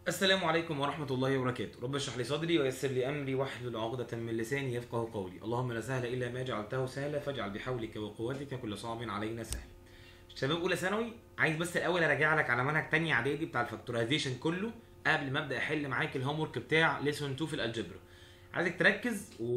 السلام عليكم ورحمة الله وبركاته رب اشرح لي صدري ويسر لي أمري واحلل عقدة من لساني يفقه قولي اللهم لا سهل إلا ما جعلته سهلا فاجعل بحولك وقوتك كل صعب علينا سهل شباب أولى ثانوي عايز بس الأول أراجع لك على منهج تاني إعدادي بتاع الفاكتورايزيشن كله قبل ما أبدأ أحل معاك الهوم ورك بتاع ليسون 2 في الألجبرا عايزك تركز و...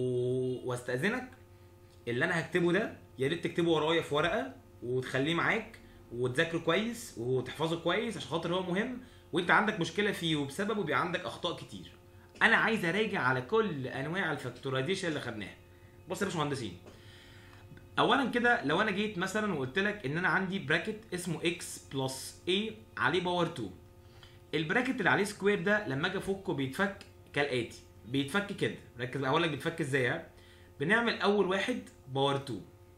واستأذنك اللي أنا هكتبه ده يا ريت تكتبه ورايا في ورقة وتخليه معاك وتذاكره كويس وتحفظه كويس عشان خاطر هو مهم وانت عندك مشكله فيه وبسببه بيبقى عندك اخطاء كتير انا عايز اراجع على كل انواع الفاكتورايزيشن اللي خدناها بص يا باشمهندسين اولا كده لو انا جيت مثلا وقلت لك ان انا عندي براكت اسمه اكس بلس اي عليه باور 2 البراكت اللي عليه سكوير ده لما اجي افكه بيتفك كالاتي بيتفك كده ركز بقى هقول لك بيتفك ازاي ها بنعمل اول واحد باور 2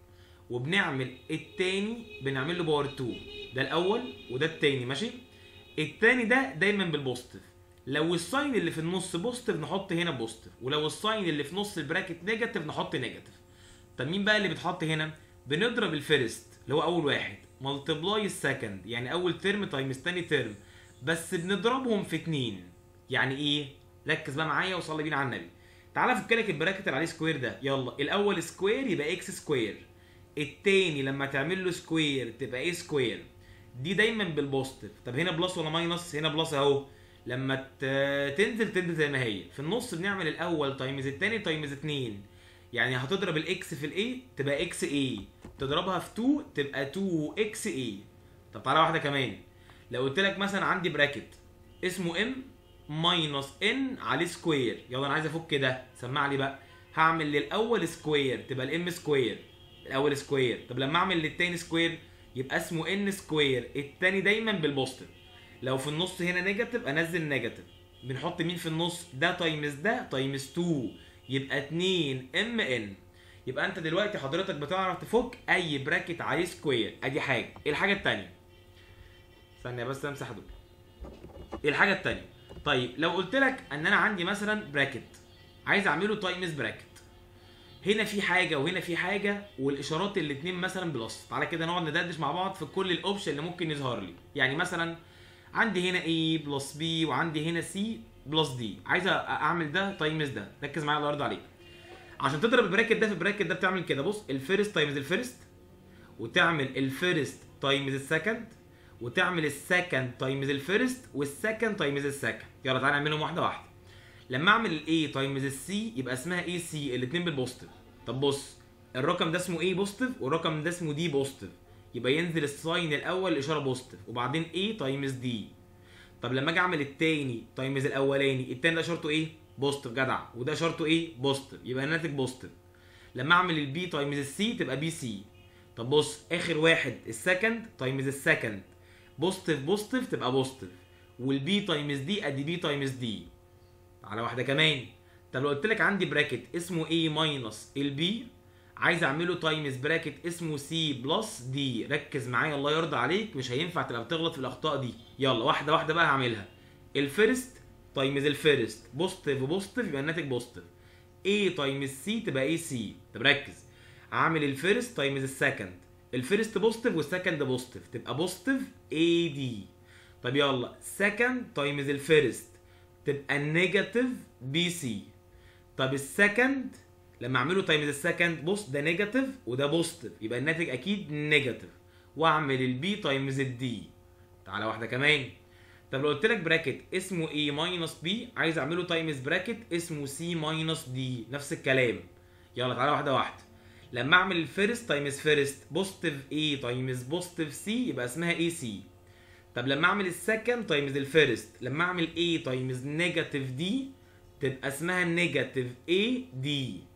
وبنعمل التاني بنعمل له باور 2 ده الاول وده التاني ماشي التاني ده دايما بالبوزيتيف لو الساين اللي في النص بوزيتيف نحط هنا بوزيتيف ولو الساين اللي في نص البراكت نيجاتيف نحط نيجاتيف طب مين بقى اللي بيتحط هنا بنضرب الفيرست اللي هو اول واحد ملتبلاي السكند يعني اول ترم تايمز تاني ترم بس بنضربهم في اتنين يعني ايه ركز بقى معايا وصلي بينا على النبي تعالى فك لك البراكت اللي عليه سكوير ده يلا الاول سكوير يبقى اكس سكوير التاني لما تعمل له سكوير تبقى ايه سكوير دي دايما بالبوزيتيف طب هنا بلس ولا ماينس هنا بلس اهو لما ت- تنزل تنزل زي ما هي في النص بنعمل الاول تايمز التاني تايمز 2 يعني هتضرب الاكس في الاي تبقى اكس اي تضربها في 2 تبقى 2 اكس اي طب تعالى واحده كمان لو قلت لك مثلا عندي براكت اسمه ام ماينس ان عليه سكوير يلا انا عايز افك ده سمع لي بقى هعمل للاول سكوير تبقى الام سكوير الاول سكوير طب لما اعمل للتاني سكوير يبقى اسمه ان سكوير التاني دايما بالبوزيتيف لو في النص هنا نيجاتيف انزل نيجاتيف بنحط مين في النص ده تايمز ده تايمز 2 يبقى 2 ام ان يبقى انت دلوقتي حضرتك بتعرف تفك اي براكت عليه سكوير ادي حاجه ايه الحاجه التانيه ثانيه بس امسح دول ايه الحاجه التانيه طيب لو قلت لك ان انا عندي مثلا براكت عايز اعمله تايمز براكت هنا في حاجه وهنا في حاجه والاشارات الاتنين مثلا بلس تعالى كده نقعد ندردش مع بعض في كل الاوبشن اللي ممكن يظهر لي يعني مثلا عندي هنا A بلس B وعندي هنا C بلس D عايز أ- اعمل ده تايمز ده ركز معايا الله يرضى عليك عشان تضرب البراكت ده في البراكت ده بتعمل كده بص الفيرست تايمز الفيرست وتعمل الفيرست تايمز السكند وتعمل السكند تايمز الفيرست والسكند تايمز السكند يلا تعالى نعملهم واحده واحده لما اعمل الاي تايمز السي يبقى اسمها اي سي الاثنين بالبوزيتيف طب بص الرقم ده اسمه ايه بوزيتيف والرقم ده اسمه دي بوزيتيف يبقى ينزل الساين الاول الاشاره بوزيتيف وبعدين اي تايمز دي طب لما اجي اعمل التاني تايمز الاولاني التاني ده اشارته ايه بوزيتيف جدع وده اشارته ايه بوزيتيف يبقى الناتج بوزيتيف لما اعمل البي تايمز السي تبقى بي سي طب بص اخر واحد السكند تايمز السكند بوزيتيف بوزيتيف تبقى بوزيتيف والبي تايمز دي ادي بي تايمز دي على واحده كمان طب لو قلت لك عندي براكت اسمه A ماينس البي عايز اعمله تايمز براكت اسمه سي بلس دي ركز معايا الله يرضى عليك مش هينفع تبقى بتغلط في الاخطاء دي يلا واحده واحده بقى هعملها الفيرست تايمز الفيرست بوزيتيف وبوزيتيف يبقى الناتج بوزيتيف A تايمز سي تبقى اي سي طب ركز اعمل الفيرست تايمز السكند الفيرست بوزيتيف والسكند بوزيتيف تبقى بوزيتيف اي دي طب يلا سكند تايمز الفيرست تبقى النيجاتيف بي سي طب السكند لما اعمله تايمز السكند بص ده نيجاتيف وده بوزيتيف يبقى الناتج اكيد نيجاتيف واعمل البي تايمز الدي تعالى واحده كمان طب لو قلت لك براكت اسمه A ماينس B عايز اعمله تايمز براكت اسمه C ماينس D نفس الكلام يلا تعالى واحده واحده لما اعمل الفيرست تايمز فيرست بوزيتيف A تايمز بوزيتيف C يبقى اسمها AC طب لما اعمل السكند تايمز الفيرست لما اعمل A تايمز نيجاتيف D تبقى اسمها نيجاتيف A D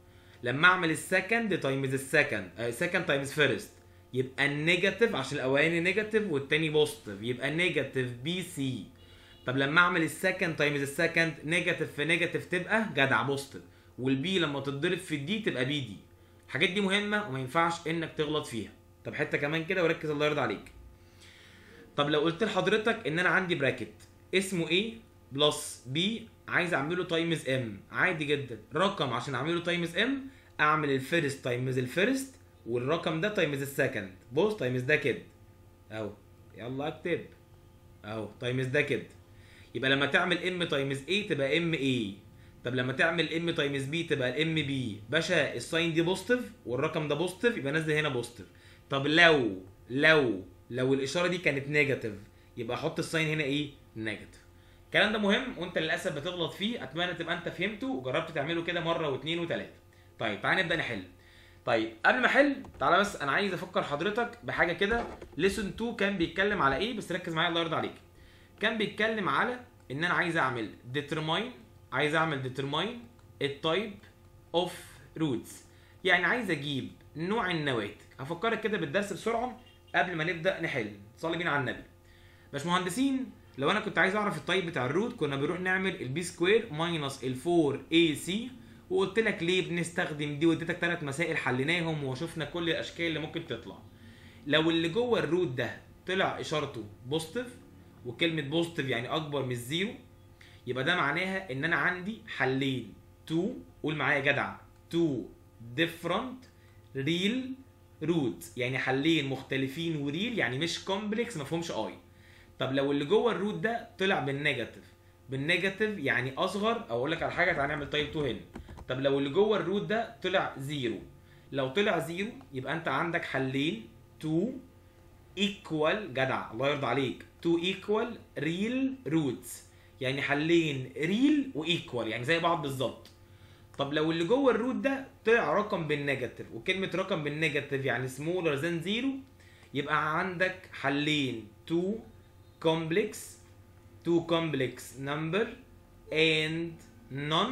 لما اعمل السكند تايمز السكند سكند تايمز فيرست يبقى النيجاتيف عشان الاولاني نيجاتيف والتاني بوزيتيف يبقى نيجاتيف بي سي طب لما اعمل السكند تايمز السكند نيجاتيف في نيجاتيف تبقى جدع بوزيتيف والبي لما تتضرب في الدي تبقى بي دي الحاجات دي مهمه وما ينفعش انك تغلط فيها طب حته كمان كده وركز الله يرضى عليك طب لو قلت لحضرتك ان انا عندي براكت اسمه A بلس B عايز اعمله تايمز ام عادي جدا رقم عشان اعمله تايمز ام اعمل الفيرست تايمز الفيرست والرقم ده تايمز السكند بص تايمز ده كده اهو يلا اكتب اهو تايمز ده كده يبقى لما تعمل ام تايمز اي تبقى ام اي طب لما تعمل ام تايمز بي تبقى الام بي باشا الساين دي بوزيتيف والرقم ده بوزيتيف يبقى نازل هنا بوزيتيف طب لو لو لو الاشاره دي كانت نيجاتيف يبقى احط الساين هنا ايه نيجاتيف الكلام ده مهم وانت للاسف بتغلط فيه اتمنى تبقى انت فهمته وجربت تعمله كده مره واثنين وثلاثه طيب تعالى نبدا نحل طيب قبل ما احل تعالى بس انا عايز افكر حضرتك بحاجه كده ليسون 2 كان بيتكلم على ايه بس ركز معايا الله يرضى عليك كان بيتكلم على ان انا عايز اعمل determine عايز اعمل determine التايب اوف روتس يعني عايز اجيب نوع النواتج هفكرك كده بالدرس بسرعه قبل ما نبدا نحل صلي بينا على النبي باشمهندسين لو انا كنت عايز اعرف التايب بتاع الروت كنا بنروح نعمل البي سكوير ماينس ال 4 اي سي وقلت لك ليه بنستخدم دي واديتك ثلاث مسائل حليناهم وشفنا كل الاشكال اللي ممكن تطلع لو اللي جوه الروت ده طلع اشارته بوزيتيف وكلمه بوزيتيف يعني اكبر من الزيرو يبقى ده معناها ان انا عندي حلين 2 قول معايا يا جدع 2 different real roots يعني حلين مختلفين وريل يعني مش كومبلكس ما فيهمش اي طب لو اللي جوه الروت ده طلع بالنيجاتيف بالنيجاتيف يعني اصغر او اقول لك على حاجه تعالى نعمل تايب 2 هنا طب لو اللي جوه الروت ده طلع زيرو لو طلع زيرو يبقى انت عندك حلين 2 ايكوال جدع الله يرضى عليك 2 ايكوال ريل روتس يعني حلين ريل وايكوال يعني زي بعض بالظبط طب لو اللي جوه الروت ده طلع رقم بالنيجاتيف وكلمه رقم بالنيجاتيف يعني سمولر ذان زيرو يبقى عندك حلين 2 complex 2 complex number and non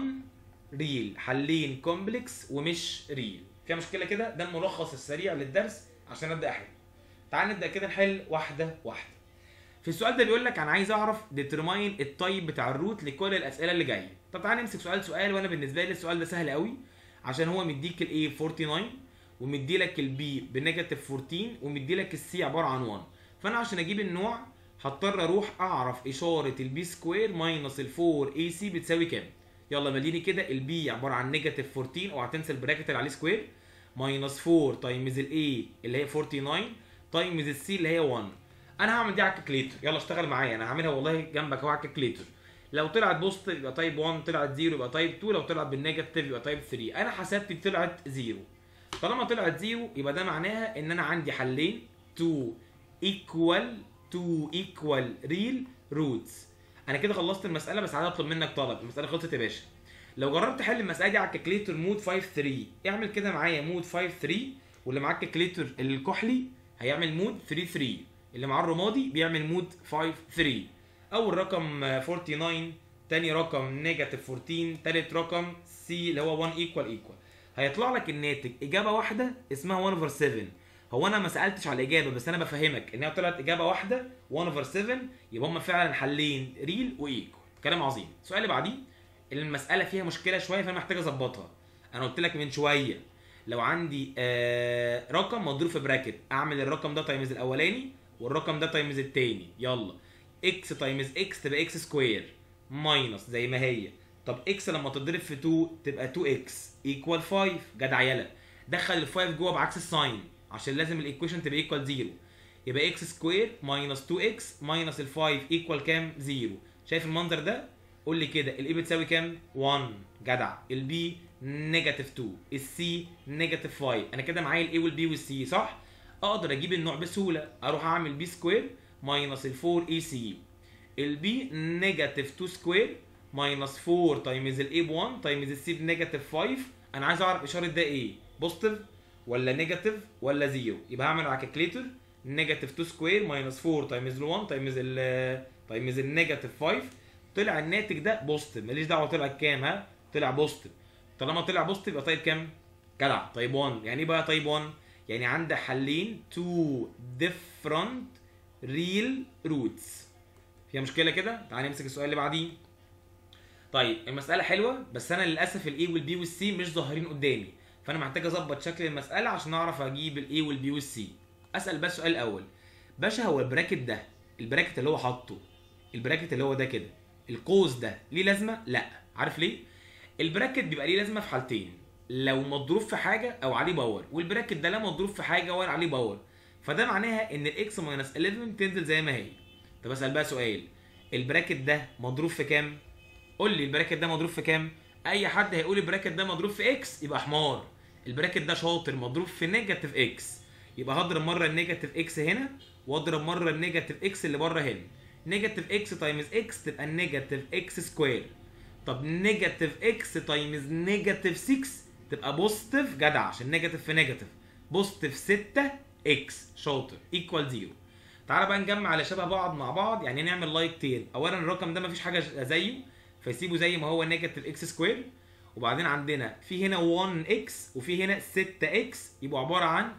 real حلين complex ومش real فيها مشكله كده ده الملخص السريع للدرس عشان ابدا احل تعال نبدا كده نحل واحده واحده في السؤال ده بيقول لك انا عايز اعرف ديترماين التايب بتاع الروت لكل الاسئله اللي جايه طب تعال نمسك سؤال سؤال وانا بالنسبه لي السؤال ده سهل قوي عشان هو مديك الاي 49 ومدي لك البي بنيجاتيف 14 ومدي لك السي عباره عن 1 فانا عشان اجيب النوع هضطر اروح اعرف اشاره البي سكوير ماينس ال 4 اي سي بتساوي كام يلا مديني كده البي عباره عن نيجاتيف 14 اوعى تنسى البراكت اللي عليه سكوير ماينس 4 تايمز الاي اللي هي 49 تايمز السي اللي هي 1 انا هعمل دي على الكالكليتر يلا اشتغل معايا انا هعملها والله جنبك اهو على الكالكليتر لو طلعت بوست يبقى تايب 1 طلعت 0 يبقى تايب 2 لو طلعت بالنيجاتيف يبقى تايب 3 انا حسبت طلعت 0 طالما طلعت 0 يبقى ده معناها ان انا عندي حلين 2 ايكوال 2 ايكوال ريل روتس انا كده خلصت المساله بس عايز اطلب منك طلب المساله خلصت يا باشا لو جربت تحل المساله دي على الكالكليتر مود 5 3 اعمل كده معايا مود 5 3 واللي معاه الكالكليتر الكحلي هيعمل مود 3 3 اللي معاه الرمادي بيعمل مود 5 3 اول رقم 49 تاني رقم نيجاتيف 14 تالت رقم سي اللي هو 1 ايكوال ايكوال هيطلع لك الناتج اجابه واحده اسمها 1 اوفر 7 هو انا ما سالتش على الاجابه بس انا بفهمك ان هي طلعت اجابه واحده 1 اوفر 7 يبقى هم فعلا حلين ريل وايكوال كلام عظيم السؤال اللي بعديه المساله فيها مشكله شويه فانا محتاج اظبطها انا قلت لك من شويه لو عندي آه رقم مضروب في براكت اعمل الرقم ده تايمز الاولاني والرقم ده تايمز التاني يلا اكس تايمز اكس تبقى اكس سكوير ماينس زي ما هي طب اكس لما تضرب في 2 تبقى 2 اكس ايكوال 5 جدع يلا دخل ال 5 جوه بعكس الساين عشان لازم الايكويشن تبقى ايكوال 0 يبقى اكس سكوير ماينس 2 اكس ماينس ال 5 ايكوال كام 0 شايف المنظر ده قول لي كده الاي بتساوي كام 1 جدع البي نيجاتيف 2 السي نيجاتيف 5 انا كده معايا الاي والبي والسي صح اقدر اجيب النوع بسهوله اروح اعمل بي سكوير ماينس ال 4 اي سي البي نيجاتيف 2 سكوير ماينس 4 تايمز الاي ب 1 تايمز السي بنيجاتيف 5 انا عايز اعرف اشاره ده ايه بوزيتيف ولا نيجاتيف ولا زيرو يبقى هعمل على الكالكليتر نيجاتيف 2 سكوير ماينس 4 تايمز ال 1 تايمز ال تايمز النيجاتيف 5 طلع الناتج ده بوزيتيف ماليش دعوه طلع كام ها طلع بوزيتيف طالما طلع بوزيتيف يبقى طيب كام جدع طيب 1 يعني ايه بقى طيب 1 يعني عندك حلين تو different real roots فيها مشكله كده تعال نمسك السؤال اللي بعديه طيب المساله حلوه بس انا للاسف الاي والبي والسي مش ظاهرين قدامي فانا محتاج اظبط شكل المساله عشان اعرف اجيب الاي والبي والسي اسال بس السؤال الاول باشا هو البراكت ده البراكت اللي هو حاطه البراكت اللي هو ده كده القوس ده ليه لازمه لا عارف ليه البراكت بيبقى ليه لازمه في حالتين لو مضروب في حاجه او عليه باور والبراكت ده لا مضروب في حاجه ولا عليه باور فده معناها ان الاكس ماينس 11 تنزل زي ما هي طب اسال بقى سؤال البراكت ده مضروب في كام قول لي البراكت ده مضروب في كام اي حد هيقول البراكت ده مضروب في اكس يبقى حمار البراكت ده شاطر مضروب في نيجاتيف اكس يبقى هضرب مره النيجاتيف اكس هنا واضرب مره النيجاتيف اكس اللي بره هنا نيجاتيف اكس تايمز اكس تبقى نيجاتيف اكس سكوير طب نيجاتيف اكس تايمز نيجاتيف 6 تبقى بوزيتيف جدع عشان نيجاتيف في نيجاتيف بوزيتيف 6 اكس شاطر ايكوال 0 تعالى بقى نجمع اللي شبه بعض مع بعض يعني نعمل لايك تيل اولا الرقم ده مفيش حاجه زيه فيسيبه زي ما هو نيجاتيف اكس سكوير وبعدين عندنا في هنا 1 اكس وفي هنا 6 اكس يبقوا عباره عن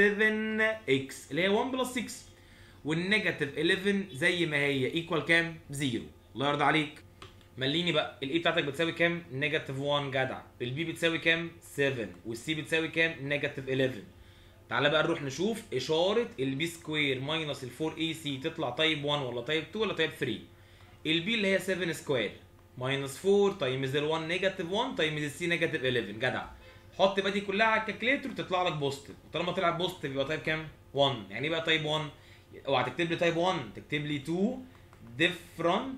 7 اكس اللي هي 1 بلس 6 والنيجاتيف 11 زي ما هي ايكوال كام؟ 0 الله يرضى عليك مليني بقى الاي بتاعتك بتساوي كام؟ نيجاتيف 1 جدع البي بتساوي كام؟ 7 والسي بتساوي كام؟ نيجاتيف 11 تعالى بقى نروح نشوف اشاره البي سكوير ماينس ال 4 اي سي تطلع تايب 1 ولا تايب 2 ولا تايب 3 البي اللي هي 7 سكوير ماينس 4 تايمز ال 1 نيجاتيف 1 تايمز السي نيجاتيف 11 جدع حط بقى دي كلها على الكالكليتر تطلع لك بوزيتيف وطالما طلع بوزيتيف يبقى تايب كام 1 يعني ايه بقى تايب 1 اوعى تكتب لي تايب 1 تكتب لي 2 different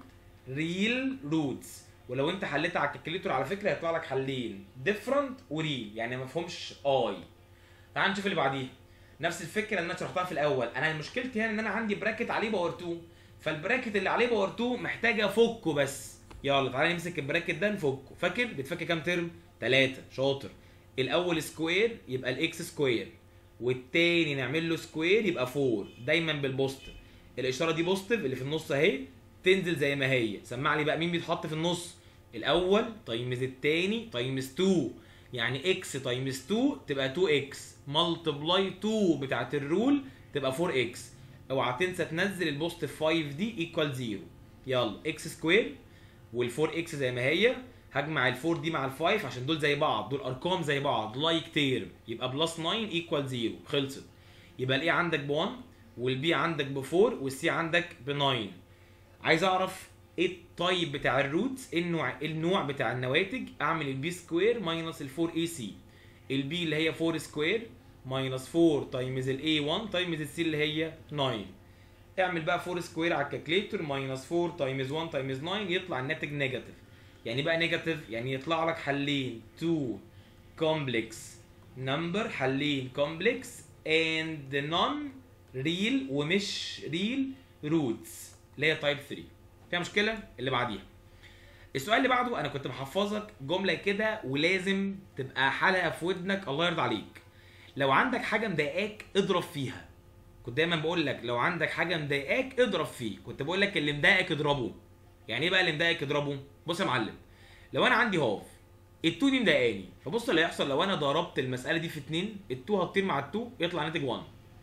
real roots ولو انت حليتها على الكالكليتر على فكره هيطلع لك حلين different وريل يعني ما فيهمش اي تعال نشوف اللي بعديها نفس الفكره اللي انا شرحتها في الاول انا مشكلتي هنا ان انا عندي براكت عليه باور 2 فالبراكت اللي عليه باور 2 محتاج افكه بس يلا تعالى نمسك البراكت ده نفكه فاكر بتفك كام ترم 3 شاطر الاول سكوير يبقى الاكس سكوير والتاني نعمل له سكوير يبقى 4 دايما بالبوزيتيف الاشاره دي بوزيتيف اللي في النص اهي تنزل زي ما هي سمع لي بقى مين بيتحط في النص الاول تايمز التاني تايمز 2 يعني اكس تايمز 2 تبقى 2 اكس ملتبلاي 2 بتاعت الرول تبقى 4 اكس اوعى تنسى تنزل البوزيتيف 5 دي ايكوال 0 يلا اكس سكوير وال4 اكس زي ما هي هجمع ال4 دي مع ال5 عشان دول زي بعض دول ارقام زي بعض لايك تيرم يبقى بلس 9 ايكوال 0 خلصت يبقى الاي عندك ب 1 والبي عندك ب 4 والسي عندك ب 9 عايز اعرف ايه التايب بتاع الروتس ايه النوع إيه النوع بتاع النواتج اعمل البي سكوير ماينس ال4 اي سي البي اللي هي 4 سكوير ماينس 4 تايمز الاي 1 تايمز السي اللي هي 9 اعمل بقى 4 سكوير على الكالكليتر ماينس 4 تايمز 1 تايمز 9 يطلع الناتج نيجاتيف يعني بقى نيجاتيف يعني يطلع لك حلين 2 كومبلكس نمبر حلين كومبلكس اند نون ريل ومش ريل روتس اللي هي تايب 3 فيها مشكله اللي بعديها السؤال اللي بعده انا كنت محفظك جمله كده ولازم تبقى حلقه في ودنك الله يرضى عليك لو عندك حاجه مضايقاك اضرب فيها كنت دايما بقول لك لو عندك حاجه مضايقاك اضرب فيه كنت بقول لك اللي مضايقك اضربه يعني ايه بقى اللي مضايقك اضربه بص يا معلم لو انا عندي هاف التو دي مضايقاني فبص اللي هيحصل لو انا ضربت المساله دي في 2 التو هتطير مع التو يطلع ناتج 1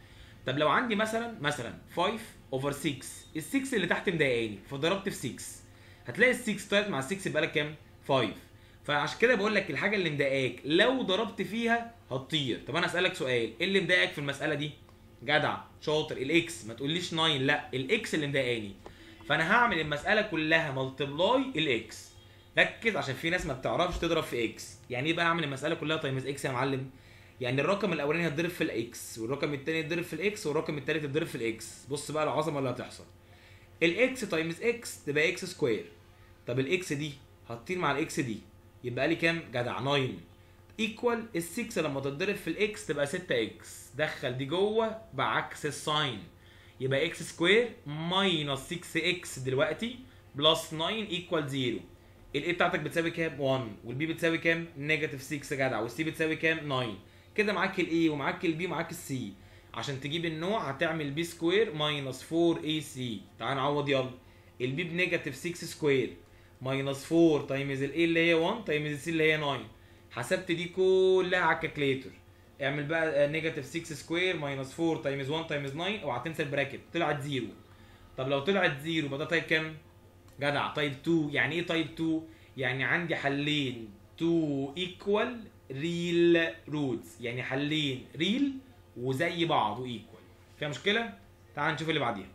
طب لو عندي مثلا مثلا 5 اوفر 6 ال 6 اللي تحت مضايقاني فضربت في 6 هتلاقي ال 6 طلعت مع ال 6 يبقى لك كام 5 فعشان كده بقول لك الحاجه اللي مضايقاك لو ضربت فيها هتطير طب انا اسالك سؤال ايه اللي مضايقك في المساله دي جدع شاطر الاكس ما تقوليش 9 لا الاكس اللي مضايقاني فانا هعمل المساله كلها ملتبلاي الاكس ركز عشان في ناس ما بتعرفش تضرب في اكس يعني ايه بقى اعمل المساله كلها تايمز اكس يا معلم يعني الرقم الاولاني هيتضرب في الاكس والرقم الثاني يتضرب في الاكس والرقم الثالث يتضرب في الاكس بص بقى العظمه اللي هتحصل الاكس تايمز اكس تبقى اكس سكوير طب الاكس دي هتطير مع الاكس دي يبقى لي كام جدع 9 ايكوال ال6 لما تتضرب في الاكس تبقى 6 اكس دخل دي جوه بعكس الساين يبقى اكس سكوير ماينس 6 اكس دلوقتي بلس 9 ايكوال 0 الاي بتاعتك بتساوي كام 1 والبي بتساوي كام نيجاتيف 6 جدع والسي بتساوي كام 9 كده معاك الاي ومعاك البي ومعاك السي عشان تجيب النوع هتعمل بي سكوير ماينس 4 اي سي تعال نعوض يلا البي بنيجاتيف 6 سكوير ماينس 4 تايمز الاي اللي هي 1 تايمز السي اللي هي 9 حسبت دي كلها على الكالكليتر اعمل بقى نيجاتيف 6 سكوير ماينس 4 تايمز 1 تايمز 9 اوعى تنسى البراكت طلعت زيرو طب لو طلعت زيرو يبقى ده تايب كام؟ جدع تايب 2 يعني ايه تايب 2 يعني عندي حلين 2 ايكوال ريل روتس يعني حلين ريل وزي بعض وايكوال فيها مشكله تعال نشوف اللي بعديها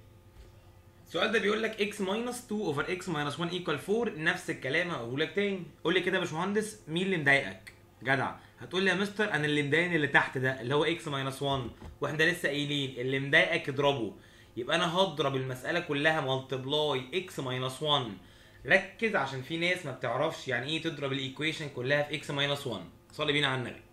السؤال ده بيقول لك x ماينس 2 اوفر x ماينس 1 ايكوال 4 نفس الكلام هقول لك تاني قول لي كده يا باشمهندس مين اللي مضايقك جدع هتقول لي يا مستر انا اللي مضايقني اللي تحت ده اللي هو x ماينس 1 واحنا لسه قايلين اللي مضايقك اضربه يبقى انا هضرب المساله كلها ملتبلاي اكس ماينس 1 ركز عشان في ناس ما بتعرفش يعني ايه تضرب الايكويشن كلها في اكس ماينس 1 صلي بينا على النبي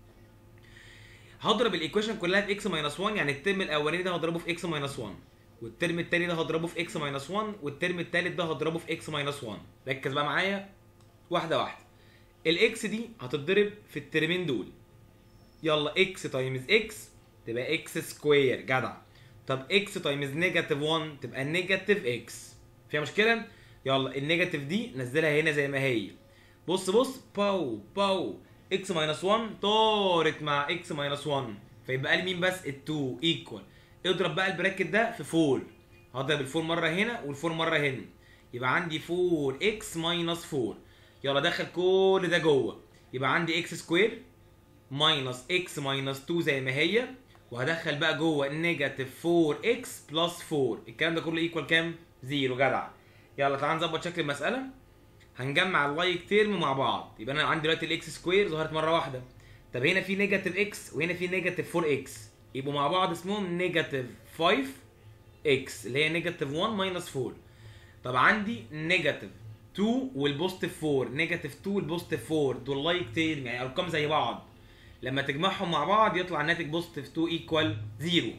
هضرب الايكويشن كلها في اكس ماينس 1 يعني الترم الاولاني ده هضربه في اكس ماينس 1 والترم التاني ده هضربه في اكس ماينس 1 والترم التالت ده هضربه في اكس ماينس 1 ركز بقى معايا واحده واحده الاكس دي هتتضرب في الترمين دول يلا اكس تايمز اكس تبقى اكس سكوير جدع طب اكس تايمز نيجاتيف 1 تبقى نيجاتيف اكس فيها مشكله يلا النيجاتيف دي نزلها هنا زي ما هي بص بص باو باو اكس ماينس 1 طارت مع اكس ماينس 1 فيبقى لي مين بس ال2 ايكوال اضرب بقى البراكت ده في 4 هضرب ال4 مره هنا وال4 مره هنا يبقى عندي 4 اكس ماينس 4 يلا دخل كل ده جوه يبقى عندي اكس سكوير ماينس اكس ماينس 2 زي ما هي وهدخل بقى جوه نيجاتيف 4 اكس بلس 4 الكلام ده كله ايكوال كام؟ زيرو جدع يلا تعال نظبط شكل المساله هنجمع اللايك تيرم مع بعض يبقى انا عندي دلوقتي الاكس سكوير ظهرت مره واحده طب هنا في نيجاتيف اكس وهنا في نيجاتيف 4 اكس يبقوا مع بعض اسمهم نيجاتيف 5 اكس اللي هي نيجاتيف 1 ماينس 4 طب عندي نيجاتيف 2 والبوزيتيف 4 نيجاتيف 2 والبوزيتيف 4 دول لايك تيرم يعني ارقام زي بعض لما تجمعهم مع بعض يطلع الناتج بوزيتيف 2 ايكوال 0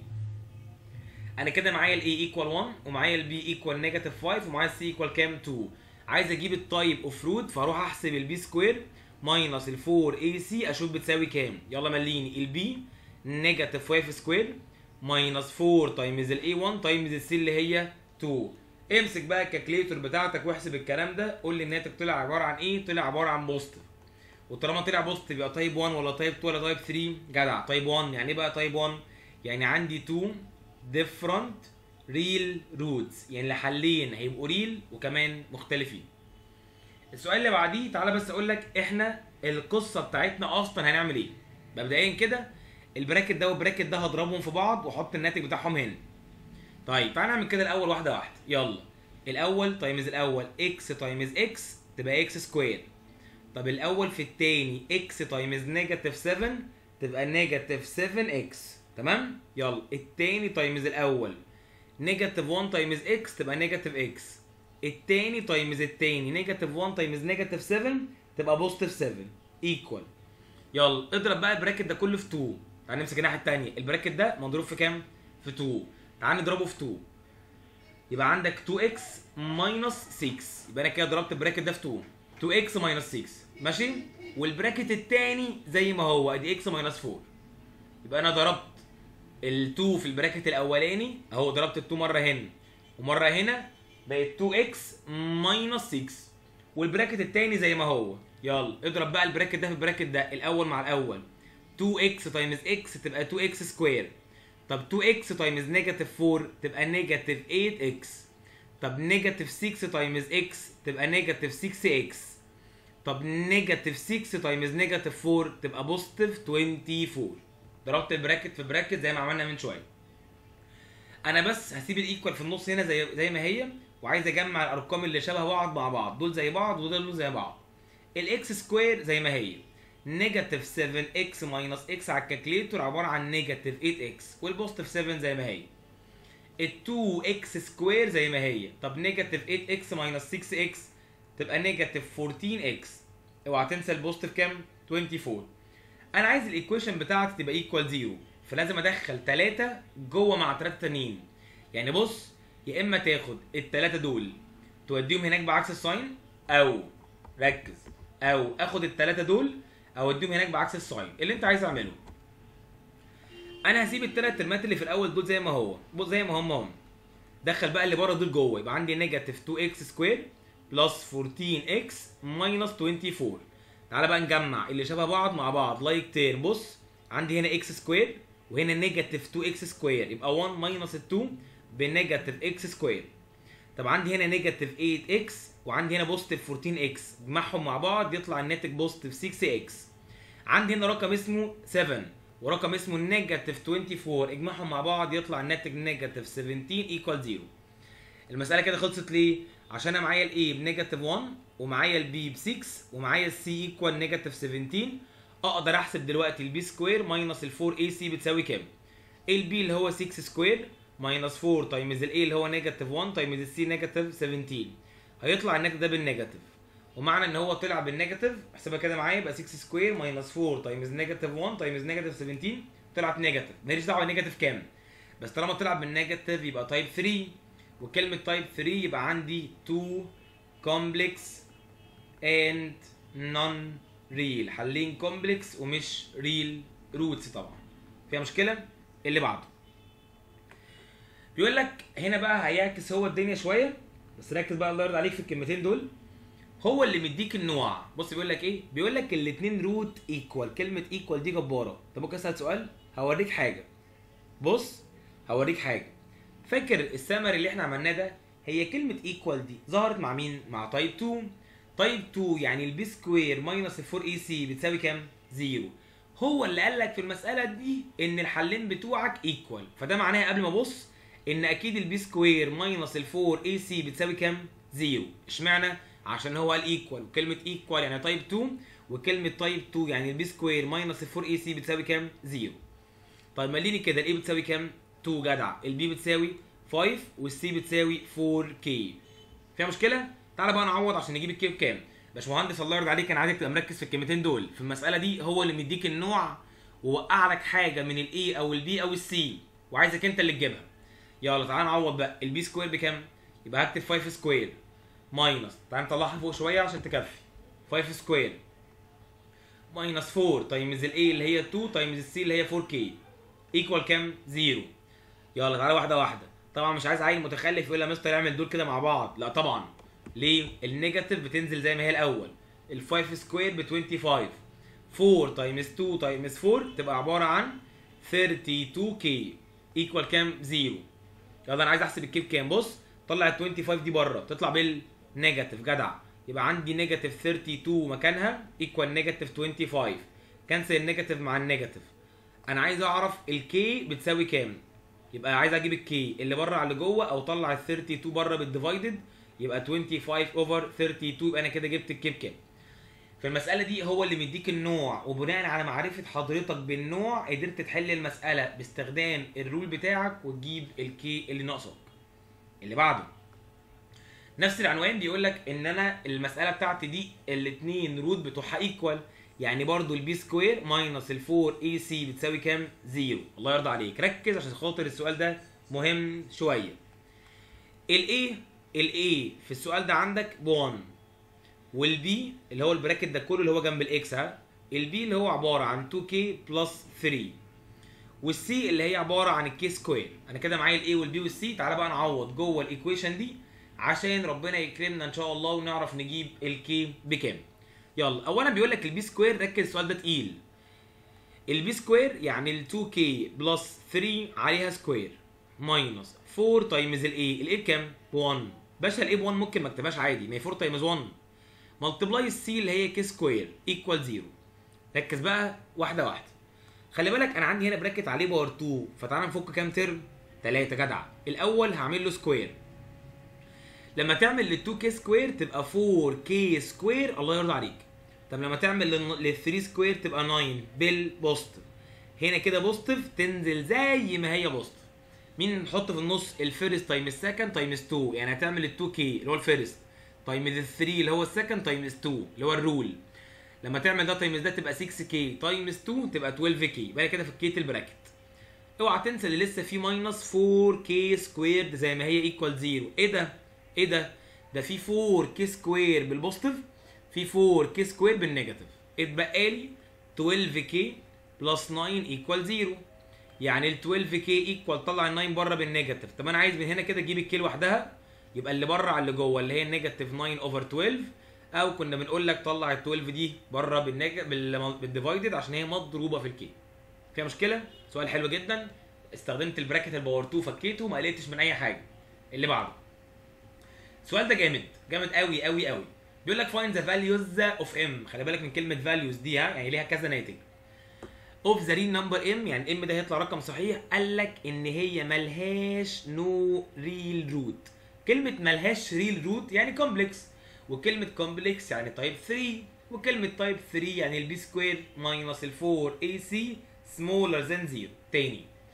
انا كده معايا الاي ايكوال 1 ومعايا البي ايكوال نيجاتيف 5 ومعايا السي ايكوال كام 2 عايز اجيب التايب اوف روت فاروح احسب البي سكوير ماينس ال 4 اي سي اشوف بتساوي كام يلا مليني البي نيجاتيف 5 سكوير ماينس 4 تايمز الاي 1 تايمز السي اللي هي 2 امسك بقى الكالكليتور بتاعتك واحسب الكلام ده قول لي الناتج طلع عباره عن ايه طلع عباره عن بوزيتيف وطالما طلع بوزيتيف يبقى تايب 1 ولا تايب 2 ولا تايب 3 جدع تايب 1 يعني ايه بقى تايب 1 يعني عندي 2 different real roots يعني الحلين هيبقوا ريل وكمان مختلفين السؤال اللي بعديه تعالى بس اقول لك احنا القصه بتاعتنا اصلا هنعمل ايه مبدئيا كده البراكت ده والبراكت ده هضربهم في بعض واحط الناتج بتاعهم هنا طيب تعالى نعمل كده الاول واحده واحده يلا الاول تايمز الاول اكس تايمز اكس تبقى اكس سكوير طب الاول في التاني اكس تايمز نيجاتيف 7 تبقى نيجاتيف 7 اكس تمام يلا التاني تايمز الاول نيجاتيف 1 تايمز اكس تبقى نيجاتيف اكس التاني تايمز التاني نيجاتيف 1 تايمز نيجاتيف 7 تبقى بوزيتيف 7 ايكوال يلا اضرب بقى البراكت ده كله في 2 تعال نمسك الناحيه التانيه البراكت ده مضروب في كام في 2 تعال نضربه في 2 يبقى عندك 2x ماينس 6 يبقى انا كده ضربت البراكت ده في 2 2x ماينس 6 ماشي والبراكت التاني زي ما هو ادي x ماينس 4 يبقى انا ضربت ال2 في البراكت الاولاني اهو ضربت ال2 مره هنا ومره هنا بقت 2x ماينس 6 والبراكت التاني زي ما هو يلا اضرب بقى البراكت ده في البراكت ده الاول مع الاول 2x تايمز x تبقى 2x سكوير طب 2x تايمز نيجاتيف 4 تبقى نيجاتيف 8x طب نيجاتيف 6 تايمز x تبقى نيجاتيف 6x طب نيجاتيف 6 تايمز نيجاتيف 4 تبقى بوزيتيف 24 ضربت البراكت في براكت زي ما عملنا من شويه انا بس هسيب الايكوال في النص هنا زي زي ما هي وعايز اجمع الارقام اللي شبه بعض مع بعض دول زي بعض ودول زي بعض الاكس سكوير زي ما هي نيجاتيف 7 اكس ماينس اكس على الكالكليتور عباره عن نيجاتيف 8 اكس والبوزيتيف 7 زي ما هي ال 2 اكس سكوير زي ما هي طب نيجاتيف 8 اكس ماينس 6 اكس تبقى نيجاتيف 14 اكس اوعى تنسى البوزيتيف كام 24 انا عايز الايكويشن بتاعتي تبقى ايكوال زيرو فلازم ادخل 3 جوه مع 3 تانيين يعني بص يا اما تاخد الثلاثه دول توديهم هناك بعكس الساين او ركز او اخد الثلاثه دول اوديهم هناك بعكس الساين اللي انت عايز اعمله انا هسيب الثلاث ترمات اللي في الاول دول زي ما هو بص زي ما هم هم دخل بقى اللي بره دول جوه يبقى عندي نيجاتيف 2 اكس سكوير بلس 14 اكس ماينس 24 تعالى بقى نجمع اللي شبه بعض مع بعض لايك تيرم بص عندي هنا اكس سكوير وهنا نيجاتيف 2 اكس سكوير يبقى 1 ماينس 2 بنيجاتيف اكس سكوير طب عندي هنا نيجاتيف 8 اكس وعندي هنا بوزيتيف 14 اكس اجمعهم مع بعض يطلع الناتج بوزيتيف 6 اكس عندي هنا رقم اسمه 7 ورقم اسمه نيجاتيف 24 اجمعهم مع بعض يطلع الناتج نيجاتيف 17 ايكوال 0 المساله كده خلصت ليه عشان انا معايا الاي بنيجاتيف 1 ومعايا البي ب 6 ومعايا السي ايكوال نيجاتيف 17 اقدر احسب دلوقتي البي سكوير ماينس ال 4 اي سي بتساوي كام؟ البي اللي هو 6 سكوير ماينس 4 تايمز الاي اللي هو نيجاتيف 1 تايمز السي نيجاتيف 17 هيطلع الناتج ده بالنيجاتيف ومعنى ان هو طلع بالنيجاتيف احسبها كده معايا يبقى 6 سكوير ماينس 4 تايمز نيجاتيف 1 تايمز نيجاتيف 17 طلعت نيجاتيف ماليش دعوه نيجاتيف كام بس طالما طلع بالنيجاتيف يبقى تايب 3 وكلمه تايب 3 يبقى عندي 2 كومبلكس اند نون ريل حلين كومبلكس ومش ريل روتس طبعا فيها مشكله اللي بعده بيقول لك هنا بقى هيعكس هو الدنيا شويه بس ركز بقى الله يرضى عليك في الكلمتين دول هو اللي مديك النوع بص بيقول لك ايه بيقول لك الاثنين روت ايكوال كلمه ايكوال دي جباره طب ممكن اسال سؤال هوريك حاجه بص هوريك حاجه فاكر السمري اللي احنا عملناه ده هي كلمه ايكوال دي ظهرت مع مين مع تايب 2 تايب 2 يعني البي سكوير ماينس ال 4 اي سي بتساوي كام زيرو هو اللي قال لك في المساله دي ان الحلين بتوعك ايكوال فده معناها قبل ما ابص ان اكيد البي سكوير ماينس ال 4 اي سي بتساوي كام زيرو اشمعنى عشان هو قال ايكوال وكلمه ايكوال يعني تايب 2 وكلمه تايب 2 يعني البي سكوير ماينس ال 4 اي سي بتساوي كام زيرو طيب ماليني كده الاي بتساوي كام 2 جدع البي بتساوي 5 والسي بتساوي 4 كي فيها مشكله تعالى بقى نعوض عشان نجيب الكي بكام باشمهندس الله يرضى عليك انا عايزك تبقى مركز في الكلمتين دول في المساله دي هو اللي مديك النوع ووقع لك حاجه من الاي او البي او السي وعايزك انت اللي تجيبها يلا تعالى نعوض بقى البي سكوير بكام يبقى هكتب 5 سكوير ماينس تعالى نطلعها فوق شويه عشان تكفي 5 سكوير ماينس 4 تايمز الاي اللي هي 2 تايمز السي اللي هي 4 كي ايكوال كام 0 يلا تعالى واحده واحده طبعا مش عايز عيل متخلف يقول يا مستر اعمل دول كده مع بعض لا طبعا ليه النيجاتيف بتنزل زي ما هي الاول ال 5 سكوير ب 25 4 تايمز 2 تايمز 4 تبقى عباره عن 32 كي ايكوال كام 0 يلا انا عايز احسب الكيب كام بص طلع ال 25 دي بره تطلع بالنيجاتيف جدع يبقى عندي نيجاتيف 32 مكانها ايكوال نيجاتيف 25 كنسل النيجاتيف مع النيجاتيف انا عايز اعرف الكي بتساوي كام يبقى عايز اجيب الكي اللي بره على اللي جوه او طلع ال 32 بره بالديفايدد يبقى 25 اوفر 32 يبقى انا كده جبت الكي بكام في المساله دي هو اللي مديك النوع وبناء على معرفه حضرتك بالنوع قدرت تحل المساله باستخدام الرول بتاعك وتجيب الكي اللي ناقصك اللي بعده نفس العنوان بيقول لك ان انا المساله بتاعتي دي الاثنين روت بتوعها ايكوال يعني برضو البي سكوير ماينس ال 4 اي سي بتساوي كام؟ زيرو الله يرضى عليك ركز عشان خاطر السؤال ده مهم شويه الاي الاي في السؤال ده عندك ب 1 والبي اللي هو البراكت ده كله اللي هو جنب الاكس ها البي اللي هو عباره عن 2k بلس 3 والسي اللي هي عباره عن الكي سكوير انا كده معايا الاي والبي والسي تعالى بقى نعوض جوه الايكويشن دي عشان ربنا يكرمنا ان شاء الله ونعرف نجيب الكي بكام يلا اولا بيقول لك البي سكوير ركز السؤال ده تقيل البي سكوير يعني ال 2k بلس 3 عليها سكوير ماينس 4 تايمز الاي الاي بكام؟ ب 1 باشا الاي ب 1 ممكن ما اكتبهاش عادي ما هي 4 تايمز 1 ملتبلاي السي اللي هي كي سكوير ايكوال 0 ركز بقى واحده واحده خلي بالك انا عندي هنا براكت عليه باور 2 فتعالى نفك كام ترم 3 جدع الاول هعمل له سكوير لما تعمل لل 2 كي سكوير تبقى 4 كي سكوير الله يرضى عليك طب لما تعمل لل 3 سكوير تبقى 9 بالبوزيتيف هنا كده بوزيتيف تنزل زي ما هي بوزيتيف مين نحط في النص الفيرست تايم السكند تايمز 2 يعني هتعمل ال 2 كي اللي هو الفيرست تايمز ال 3 اللي هو السكند تايمز 2 اللي هو الرول لما تعمل ده تايمز ده تبقى 6 كي تايمز 2 تبقى 12 كي يبقى كده فكيت البراكت اوعى تنسى اللي لسه فيه ماينس 4 كي سكويرد زي ما هي ايكوال 0 ايه ده ايه ده ده في 4 كي سكوير بالبوزيتيف في 4 كي سكوير بالنيجاتيف اتبقى لي 12 كي بلس 9 ايكوال 0 يعني ال 12 كي ايكوال طلع ال 9 بره بالنيجاتيف طب انا عايز من هنا كده اجيب الكي لوحدها يبقى اللي بره على اللي جوه اللي هي نيجاتيف 9 اوفر 12 او كنا بنقول لك طلع ال 12 دي بره بالنيجا بالديفايدد عشان هي مضروبه في الكي فيها مشكله سؤال حلو جدا استخدمت البراكت الباور 2 فكيته ما قلقتش من اي حاجه اللي بعده السؤال ده جامد جامد قوي قوي قوي بيقول لك find the values of m خلي بالك من كلمه values دي ها يعني ليها كذا ناتج of the real number m يعني m ده هيطلع رقم صحيح قال لك ان هي ملهاش no real root كلمه ملهاش real root يعني complex وكلمه complex يعني type 3 وكلمه type 3 يعني البي سكوير ماينس ال 4 ac smaller than 0 تاني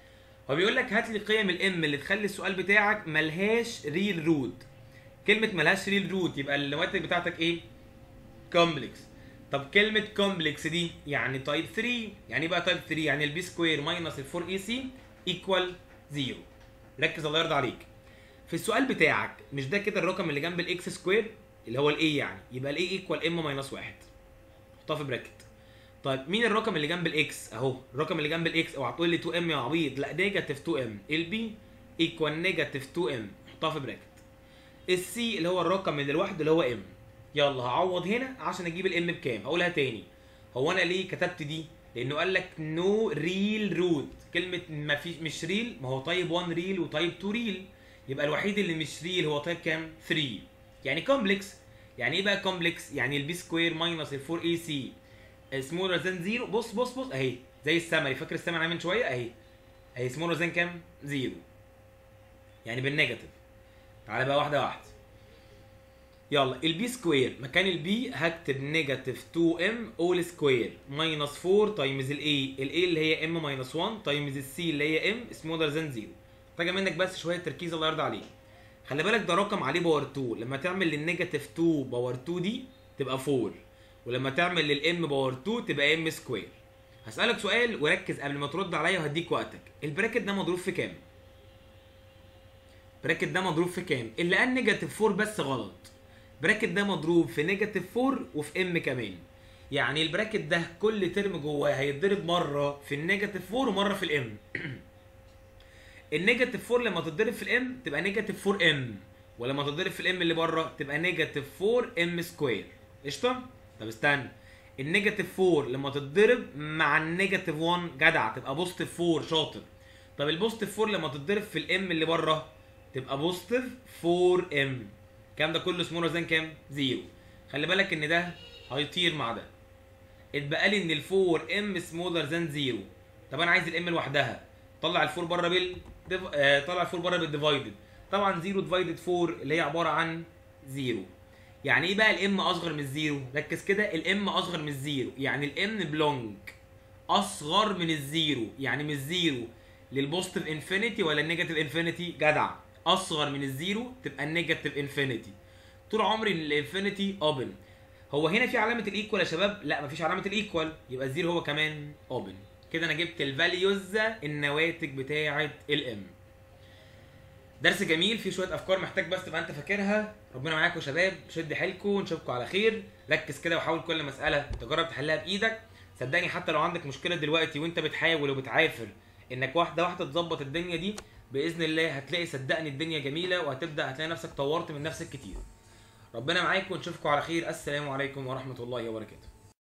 هو بيقول لك هات لي قيم الام اللي تخلي السؤال بتاعك ملهاش ريل روت كلمه ملهاش ريل روت يبقى النواتج بتاعتك ايه كومبلكس طب كلمه كومبلكس دي يعني تايب 3 يعني ايه بقى تايب 3 يعني البي سكوير ماينس ال 4 اي سي ايكوال 0 ركز الله يرضى عليك في السؤال بتاعك مش ده كده الرقم اللي جنب الاكس سكوير اللي هو الاي يعني يبقى الاي ايكوال ام ماينس 1 حطها في براكت طيب مين الرقم اللي جنب الاكس اهو الرقم اللي جنب الاكس اوعى تقول لي 2 ام يا عبيط لا نيجاتيف 2 ام البي ايكوال نيجاتيف 2 ام حطها في براكت السي اللي هو الرقم اللي لوحده اللي هو ام يلا هعوض هنا عشان اجيب الام بكام هقولها تاني هو انا ليه كتبت دي لانه قال لك نو ريل روت كلمه ما فيش مش ريل ما هو تايب 1 ريل وتايب 2 ريل يبقى الوحيد اللي مش ريل هو تايب كام 3 يعني كومبلكس يعني ايه بقى كومبلكس يعني البي سكوير ماينس ال 4 اي سي سمولر ذان زيرو بص بص بص اهي زي السمري فاكر السمري من شويه اهي اهي سمولر ذان كام زيرو يعني بالنيجاتيف تعالى بقى واحده واحده يلا البي سكوير مكان البي هكتب نيجاتيف 2 ام اول سكوير ماينس 4 تايمز الاي الاي اللي هي ام ماينس 1 تايمز السي اللي هي ام سمولر ذان زيرو محتاجه منك بس شويه تركيز الله يرضى عليك خلي بالك ده رقم عليه باور 2 لما تعمل للنيجاتيف 2 باور 2 دي تبقى 4 ولما تعمل للام باور 2 تبقى ام سكوير هسألك سؤال وركز قبل ما ترد عليا وهديك وقتك البراكت ده مضروب في كام البراكت ده مضروب في كام اللي قال نيجاتيف 4 بس غلط البراكت ده مضروب في نيجاتيف 4 وفي ام كمان يعني البراكت ده كل ترم جواه هيتضرب مره في النيجاتيف 4 ومره في الام النيجاتيف 4 لما تتضرب في الام تبقى نيجاتيف 4 ام ولما تتضرب في الام اللي بره تبقى نيجاتيف 4 ام سكوير قشطه طب استنى النيجاتيف 4 لما تتضرب مع النيجاتيف 1 جدع تبقى بوزيتيف 4 شاطر طب البوزيتيف 4 لما تتضرب في الام اللي بره تبقى بوزيتيف 4 ام الكلام ده كله سمولر ذان كام؟ زيرو خلي بالك ان ده هيطير مع ده اتبقى لي ان ال 4 ام سمولر ذان زيرو طب انا عايز الام لوحدها طلع ال 4 بره بال ديف... آه طلع ال 4 بره بالديفايدد طبعا 0 ديفايدد 4 اللي هي عباره عن زيرو يعني ايه بقى الام اصغر من الزيرو ركز كده الام اصغر من الزيرو يعني الام بلونج اصغر من الزيرو يعني من الزيرو للبوزيتيف انفينيتي ولا النيجاتيف انفينيتي جدع اصغر من الزيرو تبقى النيجاتيف انفينيتي طول عمري الانفينيتي اوبن هو هنا في علامه الايكوال يا شباب لا مفيش علامه الايكوال يبقى الزيرو هو كمان اوبن كده انا جبت الفاليوز النواتج بتاعه الام درس جميل فيه شويه افكار محتاج بس تبقى انت فاكرها ربنا معاكم يا شباب شد حيلكم ونشوفكم على خير ركز كده وحاول كل مساله تجرب تحلها بايدك صدقني حتى لو عندك مشكله دلوقتي وانت بتحاول وبتعافر انك واحده واحده تظبط الدنيا دي باذن الله هتلاقي صدقني الدنيا جميله وهتبدا هتلاقي نفسك طورت من نفسك كتير ربنا معاكم ونشوفكم على خير السلام عليكم ورحمه الله وبركاته